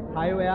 Hi భయ్యా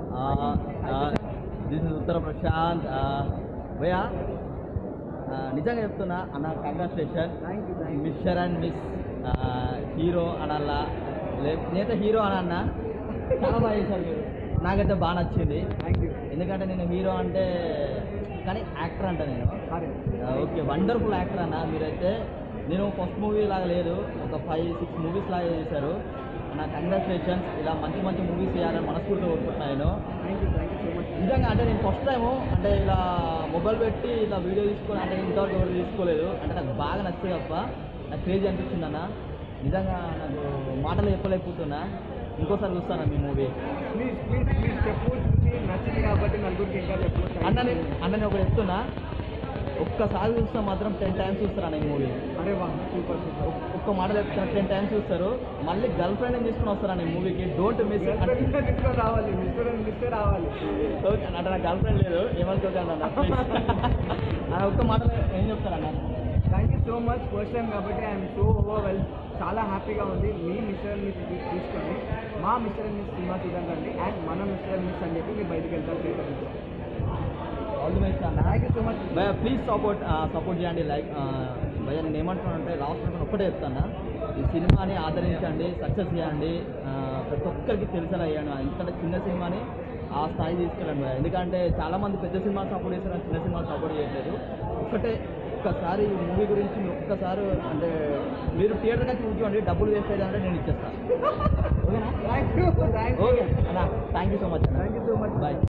this is ఉత్తర ప్రశాంత్ భయ్యా నిజంగా చెప్తున్నా అన్న congratulation thank you thank you mister and miss hero అనల్లా లే నేనైతే హీరో అని అన్నా చాలా బాగా చేశారు మీరు నాకైతే బాగా నచ్చింది థ్యాంక్ యూ ఎందుకంటే నేను హీరో అంటే కానీ యాక్టర్ అంట నేను సరే ఓకే వండర్ఫుల్ యాక్టర్ అన్న మీరైతే నేను ఫస్ట్ మూవీ లాగా లేదు ఒక ఫైవ్ సిక్స్ మూవీస్ లాగా చేశారు నా కంగ్రాచులేషన్స్ ఇలా మంచి మంచి మూవీస్ చేయాలని మనస్ఫూర్తిగా కోరుకుంటున్నాను thank you thank you so much నిజంగా అంటే నేను ఫస్ట్ టైము అంటే ఇలా మొబైల్ పెట్టి ఇలా వీడియో తీసుకొని అంటే ఇంతవరకు ఎవరు తీసుకోలేదు అంటే నాకు బాగా నచ్చింది తప్ప నాకు క్రేజీ అనిపించింది అన్న నిజంగా నాకు మాటలు చెప్పలేకపోతున్నా ఇంకోసారి చూస్తాను మీ మూవీ ప్లీజ్ ప్లీజ్ ప్లీజ్ చెప్పు చూసి నచ్చింది కాబట్టి నలుగురికి ఇంకా చెప్పు అన్నని అన్నని ఒక చెప్తున్నా ఒక్కసారి చూస్తే మాత్రం టెన్ టైమ్స్ చూస్తారు అన్న ఈ మూవీ అరే వా సూపర్ సూపర్ ఒక్క మాట చెప్తున్నా టెన్ టైమ్స్ చూస్తారు మళ్ళీ గర్ల్ ఫ్రెండ్ తీసుకుని వస్తారు ఈ మూవీకి డోంట్ మిస్ తీసుకొని రావాలి మిస్టర్ మిస్టర్ రావాలి ఓకే అంటే నా గర్ల్ ఫ్రెండ్ లేదు ఏమనుకోకండి అన్న please. అన్న ఒక్క మాటలో ఏం చెప్తారన్న thank you so much first time కాబట్టి ఐఎమ్ సో ఓవర్వెల్ చాలా హ్యాపీగా ఉంది మీ మిస్టర్ మిస్ తీసుకొని మా మిస్టర్ మిస్ సినిమా చూడండి అండ్ మన మిస్టర్ మిస్ అని చెప్పి మీరు బయటకు వెళ్తారు థియేటర్ ఆల్ ది బెస్ట్ అన్న థ్యాంక్ యూ సో మచ్ భయ ప్లీజ్ సపోర్ట్ సపోర్ట్ చేయండి లైక్ భయ నేను ఏమంటున్నానంటే లాస్ట్ అనుకుని ఒక్కటే చెప్తాను ఈ సినిమాని ఆదరించండి సక్సెస్ చేయండి ఆ, ప్రతి ఒక్కరికి తెలిసేలా చేయండి ఎందుకంటే చిన్న సినిమాని ఆ స్థాయి తీసుకెళ్ళండి భయ ఎందుకంటే చాలా మంది పెద్ద సినిమాలు సపోర్ట్ చేస్తారు చిన్న సినిమాలు సపోర్ట్ చేయట్లేదు ఒక్కటే ఒక్కసారి ఈ మూవీ గురించి మీరు ఒక్కసారి అంటే మీరు థియేటర్ వచ్చి కూర్చోండి డబ్బులు వేస్ట్ అంటే నేను ఇచ్చేస్తాను ఓకేనా thank you thank you okay అన్న థ్యాంక్ యూ సో మచ్ అన్న thank you so much bye